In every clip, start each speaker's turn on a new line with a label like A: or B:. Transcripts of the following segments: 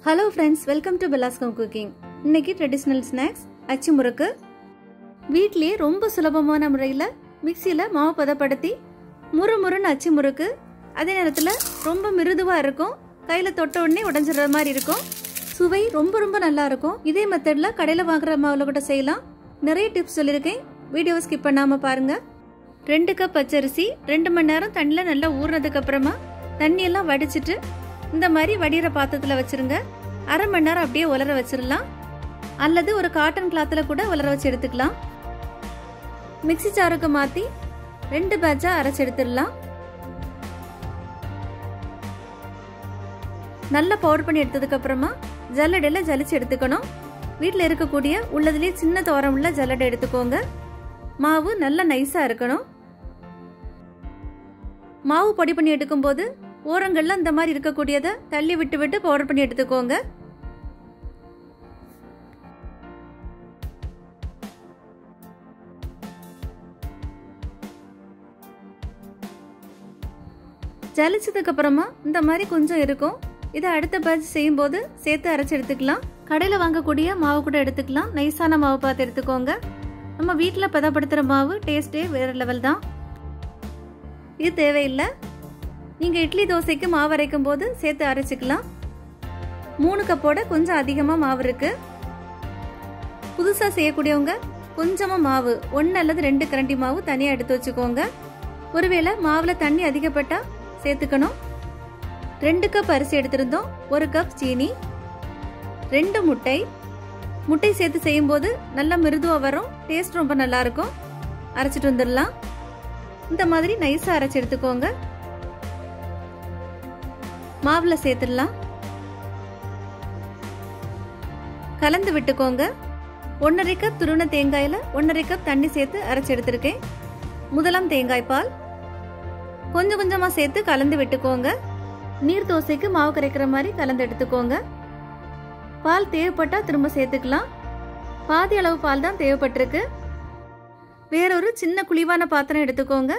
A: hello friends welcome to பெலாஸ்கம் cooking இன்னைக்கு traditional snacks அச்சு முறுக்கு வீட்லயே ரொம்ப சுலபமான முறையில் மிக்சியில் மாவு பதப்படுத்தி முறு முறுன்னு அச்சு முறுக்கு அதே நேரத்தில் ரொம்ப மிருதுவாக இருக்கும் கையில் தொட்ட உடனே உடஞ்சிடுற மாதிரி இருக்கும் சுவை ரொம்ப ரொம்ப நல்லா இருக்கும் இதே மெத்தடில் கடையில் வாங்குற மாவில் கூட செய்யலாம் நிறைய டிப்ஸ் சொல்லியிருக்கேன் வீடியோவை ஸ்கிப் பண்ணாமல் பாருங்க ரெண்டு கப் பச்சரிசி ரெண்டு மணி நேரம் தண்ணியில் நல்லா ஊறினதுக்கு அப்புறமா தண்ணியெல்லாம் வடிச்சிட்டு இந்த மாதிரி வடிகிற பாத்திரத்தில் வச்சிருங்க அரை மணி நேரம் அப்படியே உலர வச்சிடலாம் அல்லது ஒரு காட்டன் கிளாத்தில் கூட உலர வச்சு எடுத்துக்கலாம் மிக்ஸி ஜாருக்கு மாற்றி ரெண்டு பேட்சா அரைச்சு எடுத்துடலாம் நல்லா பவுடர் பண்ணி எடுத்ததுக்கு அப்புறமா ஜல்லடையில் ஜலிச்சு எடுத்துக்கணும் வீட்டில் இருக்கக்கூடிய உள்ளதுலேயே சின்ன தோரம் உள்ள ஜல்லடை எடுத்துக்கோங்க மாவு நல்லா நைஸாக இருக்கணும் மாவு பொடி பண்ணி எடுக்கும்போது ஓரங்கள்ல இந்த மாதிரி இருக்கக்கூடியதை தள்ளி விட்டு விட்டு பவுடர் பண்ணி எடுத்துக்கோங்க ஜலிச்சதுக்கு அப்புறமா இந்த மாதிரி கொஞ்சம் இருக்கும் இதை அடுத்த பேட்ச் செய்யும்போது சேர்த்து அரைச்சி எடுத்துக்கலாம் கடையில் வாங்கக்கூடிய மாவு கூட எடுத்துக்கலாம் நைஸான மாவு பார்த்து எடுத்துக்கோங்க நம்ம வீட்டில் பதப்படுத்துகிற மாவு டேஸ்ட்டே வேறு லெவல் தான் இது தேவையில்லை நீங்கள் இட்லி தோசைக்கு மாவு அரைக்கும் போது சேர்த்து அரைச்சிக்கலாம் மூணு கப்போட கொஞ்சம் அதிகமாக மாவு இருக்கு புதுசாக செய்யக்கூடியவங்க கொஞ்சமாக மாவு ஒன்று அல்லது ரெண்டு கரண்டி மாவு தனியாக எடுத்து வச்சுக்கோங்க ஒருவேளை மாவில் தண்ணி அதிகப்பட்டா சேர்த்துக்கணும் ரெண்டு கப் அரிசி எடுத்திருந்தோம் ஒரு கப் சீனி ரெண்டு முட்டை முட்டை சேர்த்து செய்யும்போது நல்லா மிருதுவாக வரும் டேஸ்ட் ரொம்ப நல்லா இருக்கும் அரைச்சிட்டு வந்துடலாம் இந்த மாதிரி நைஸாக அரைச்சி எடுத்துக்கோங்க மாவில் சேர்த்துடலாம் கலந்து விட்டுக்கோங்க ஒன்றரை கப் துருவன தேங்காயில் ஒன்றரை கப் தண்ணி சேர்த்து அரைச்சி எடுத்திருக்கேன் முதலாம் தேங்காய் பால் கொஞ்சம் கொஞ்சமாக சேர்த்து கலந்து விட்டுக்கோங்க நீர் தோசைக்கு மாவு கரைக்கிற மாதிரி கலந்து எடுத்துக்கோங்க பால் தேவைப்பட்டா திரும்ப சேர்த்துக்கலாம் பாதி அளவு பால் தான் தேவைப்பட்டிருக்கு வேறொரு சின்ன குழிவான பாத்திரம் எடுத்துக்கோங்க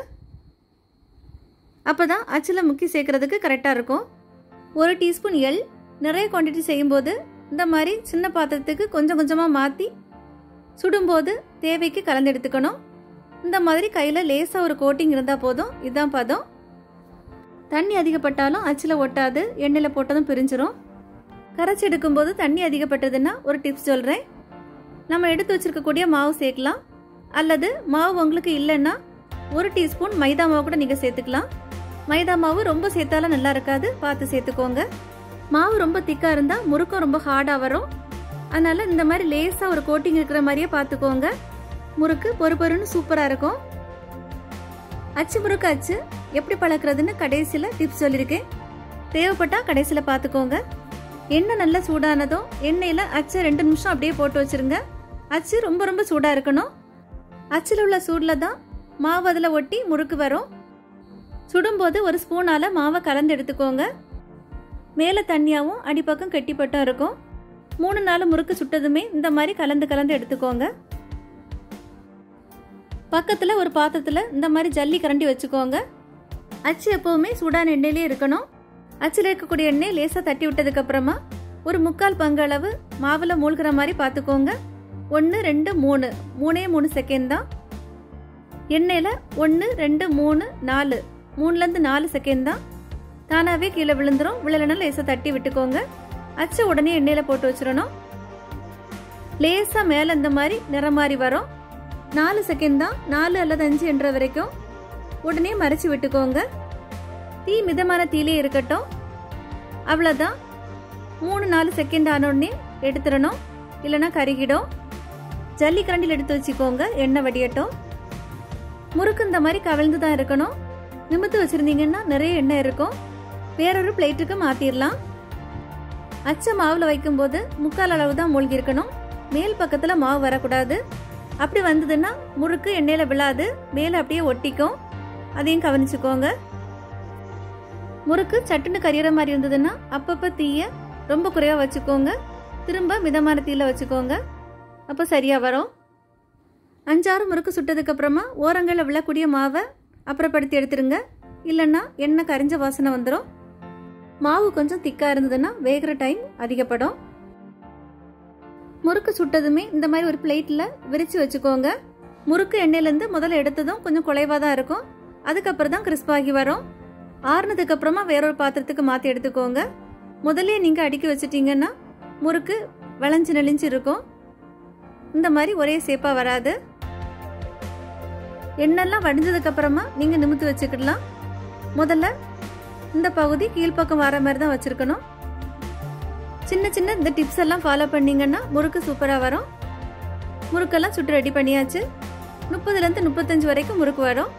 A: அப்போ தான் அச்சில் முக்கி சேர்க்கறதுக்கு கரெக்டாக இருக்கும் ஒரு டீஸ்பூன் எள் நிறைய குவான்டிட்டி செய்யும்போது இந்த மாதிரி சின்ன பாத்திரத்துக்கு கொஞ்சம் கொஞ்சமாக மாற்றி சுடும்போது தேவைக்கு கலந்து எடுத்துக்கணும் இந்த மாதிரி கையில் லேசாக ஒரு கோட்டிங் இருந்தால் போதும் இதுதான் பதம் தண்ணி அதிகப்பட்டாலும் அச்சில் ஒட்டாது எண்ணெயில் போட்டதும் பிரிஞ்சிரும் கரைச்சி எடுக்கும்போது தண்ணி அதிகப்பட்டதுன்னா ஒரு டிப்ஸ் சொல்கிறேன் நம்ம எடுத்து வச்சிருக்கக்கூடிய மாவு சேர்க்கலாம் அல்லது மாவு உங்களுக்கு இல்லைன்னா ஒரு டீஸ்பூன் மைதா மாவு கூட நீங்கள் சேர்த்துக்கலாம் மைதா மாவு ரொம்ப சேர்த்தாலும் நல்லா இருக்காது பார்த்து சேர்த்துக்கோங்க மாவு ரொம்ப திக்காக இருந்தால் முறுக்கம் ரொம்ப ஹார்டாக வரும் அதனால இந்த மாதிரி லேசாக ஒரு கோட்டிங் இருக்கிற மாதிரியே பார்த்துக்கோங்க முறுக்கு பொறு பொறுன்னு சூப்பராக இருக்கும் அச்சு முறுக்கு அச்சு எப்படி பழக்கிறதுன்னு கடைசியில் டிப்ஸ் சொல்லியிருக்கேன் தேவைப்பட்டால் கடைசியில் பார்த்துக்கோங்க எண்ணெய் நல்லா சூடானதும் எண்ணெயில் அச்சை ரெண்டு நிமிஷம் அப்படியே போட்டு வச்சிருங்க அச்சு ரொம்ப ரொம்ப சூடாக இருக்கணும் அச்சில் உள்ள சூடில் தான் மாவு அதில் ஒட்டி முறுக்கு வரும் சுடும்போது ஒரு ஸ்பூனால் மாவை கலந்து எடுத்துக்கோங்க மேலே தண்ணியாகவும் அடிப்பக்கம் கெட்டிப்பட்டும் இருக்கும் மூணு நாள் முறுக்கு சுட்டதுமே இந்த மாதிரி கலந்து கலந்து எடுத்துக்கோங்க பக்கத்தில் ஒரு பாத்திரத்தில் இந்த மாதிரி ஜல்லி கரண்டி வச்சுக்கோங்க அச்சு எப்போவுமே சூடான எண்ணெயிலே இருக்கணும் அச்சில் இருக்கக்கூடிய எண்ணெய் லேசாக தட்டி விட்டதுக்கு அப்புறமா ஒரு முக்கால் பங்கு அளவு மாவில் மூழ்கிற மாதிரி பார்த்துக்கோங்க ஒன்று ரெண்டு மூணு மூணே மூணு செகண்ட் தான் எண்ணெயில் ஒன்று ரெண்டு மூணு நாலு மூணுலேருந்து நாலு செகண்ட் தான் தானாகவே கீழே விழுந்துரும் விழலைனா லேசாக தட்டி விட்டுக்கோங்க அச்சை உடனே எண்ணெயில் போட்டு வச்சிடணும் லேசாக மேலே இந்த மாதிரி நிறம் மாதிரி வரும் நாலு செகண்ட் தான் நாலு அல்லது அஞ்சு என்ற வரைக்கும் உடனே மறைச்சி விட்டுக்கோங்க தீ மிதமான தீலே இருக்கட்டும் அவ்வளோதான் மூணு நாலு செகண்ட் ஆன உடனே எடுத்துடணும் இல்லைன்னா கருகிடும் ஜல்லி கரண்டில் எடுத்து வச்சுக்கோங்க எண்ணெய் வடியட்டும் முறுக்கு இந்த மாதிரி கவிழ்ந்து தான் இருக்கணும் நிமித்து வச்சுருந்தீங்கன்னா நிறைய எண்ணெய் இருக்கும் வேறொரு பிளேட்டுக்கு மாற்றிடலாம் அச்சை மாவில் வைக்கும்போது முக்கால் அளவு தான் மூழ்கி இருக்கணும் மேல் பக்கத்தில் மாவு வரக்கூடாது அப்படி வந்ததுன்னா முறுக்கு எண்ணெயில் விழாது மேலே அப்படியே ஒட்டிக்கும் அதையும் கவனிச்சுக்கோங்க முறுக்கு சட்டுன்னு கரியற மாதிரி இருந்ததுன்னா அப்பப்போ தீய ரொம்ப குறைவாக வச்சுக்கோங்க திரும்ப மிதமான தீயில் வச்சுக்கோங்க அப்போ சரியாக வரும் அஞ்சாறு முறுக்கு சுட்டதுக்கு அப்புறமா ஓரங்களில் விழக்கூடிய மாவை அப்புறப்படுத்தி எடுத்துருங்க இல்லைன்னா எண்ணெய் கரிஞ்ச வாசனை வந்துடும் மாவு கொஞ்சம் திக்காக இருந்ததுன்னா வேகிற டைம் அதிகப்படும் முறுக்கு சுட்டதுமே இந்த மாதிரி ஒரு பிளேட்டில் விரித்து வச்சுக்கோங்க முறுக்கு எண்ணெயிலேருந்து முதல்ல எடுத்ததும் கொஞ்சம் குலைவாக தான் இருக்கும் அதுக்கப்புறம் தான் கிறிஸ்பாகி வரும் ஆறுனதுக்கு அப்புறமா வேறொரு பாத்திரத்துக்கு மாற்றி எடுத்துக்கோங்க முதல்ல நீங்கள் அடுக்கி வச்சிட்டிங்கன்னா முறுக்கு விளைஞ்சு நெளிஞ்சு இருக்கும் இந்த மாதிரி ஒரே சேப்பாக வராது எண்ணெல்லாம் வடிஞ்சதுக்கு அப்புறமா நீங்கள் நிமித்து வச்சுக்கிடலாம் முதல்ல இந்த பகுதி கீழ்ப்பக்கம் வர மாதிரி தான் வச்சுருக்கணும் சின்ன சின்ன இந்த டிப்ஸ் எல்லாம் ஃபாலோ பண்ணீங்கன்னா முறுக்கு சூப்பராக வரும் முறுக்கெல்லாம் சுட்டு ரெடி பண்ணியாச்சு முப்பதுலேருந்து முப்பத்தஞ்சு வரைக்கும் முறுக்கு வரும்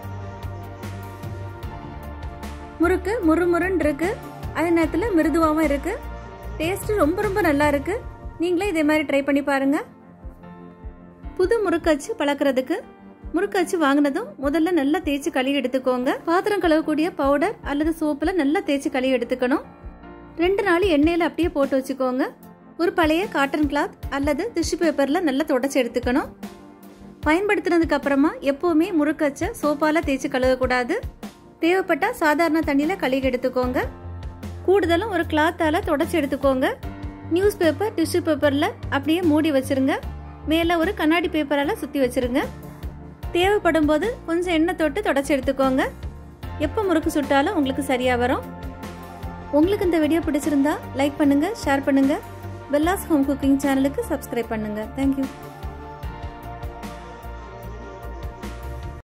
A: முறுக்கு முறுமுறுன்னு இருக்கு அதே நேரத்தில் மிருதுவாகவும் இருக்கு டேஸ்ட் ரொம்ப ரொம்ப நல்லா இருக்கு நீங்களே இதே மாதிரி ட்ரை பண்ணி பாருங்க புது முறுக்கச்சு பழக்கிறதுக்கு முறுக்கச்சு வாங்கினதும் முதல்ல நல்லா தேய்ச்சி கழுவி எடுத்துக்கோங்க பாத்திரம் கழுவக்கூடிய பவுடர் அல்லது சோப்பில் நல்லா தேய்ச்சி கழுவி எடுத்துக்கணும் ரெண்டு நாள் எண்ணெயில் அப்படியே போட்டு வச்சுக்கோங்க ஒரு பழைய காட்டன் கிளாத் அல்லது டிஷ்யூ பேப்பரில் நல்லா தொடச்சி எடுத்துக்கணும் பயன்படுத்தினதுக்கு அப்புறமா எப்போவுமே முறுக்கச்சை சோப்பால் தேய்ச்சி கழுவக்கூடாது தேவைப்பட்டால் சாதாரண தண்ணியில் கழுவி எடுத்துக்கோங்க கூடுதலும் ஒரு கிளாத்தால் தொடச்சி எடுத்துக்கோங்க நியூஸ் பேப்பர் டிஷ்யூ பேப்பரில் அப்படியே மூடி வச்சிருங்க மேலே ஒரு கண்ணாடி பேப்பரால் சுற்றி வச்சிருங்க தேவைப்படும் போது கொஞ்சம் எண்ணெய் தொட்டு தொடச்சி எடுத்துக்கோங்க எப்போ முறுக்கு சுட்டாலும் உங்களுக்கு சரியாக வரும் உங்களுக்கு இந்த வீடியோ பிடிச்சிருந்தா லைக் பண்ணுங்கள் ஷேர் பண்ணுங்கள் பெல்லாஸ் ஹோம் குக்கிங் சேனலுக்கு சப்ஸ்கிரைப் பண்ணுங்கள் தேங்க்யூ